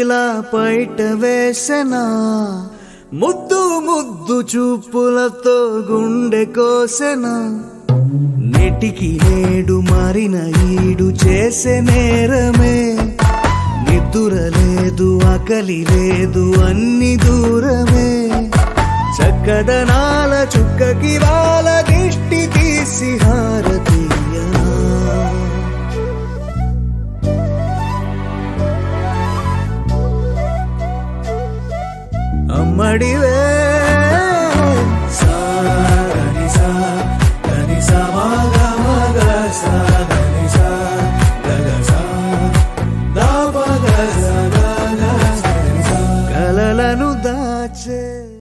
ఇలా బయట వేసెనా ముద్దు ముద్దు చూపులతో గుండె కోసెనా నెటికి నేడు మారిన ఈడు చేసే నేరమే నిద్దుర లేదు ఆకలి లేదు అన్ని దూరమే చక్కదనాల చుక్కకి వాళ్ళ దిష్టి తీసి హారతీయనా అమ్మడివే కలలను దాచే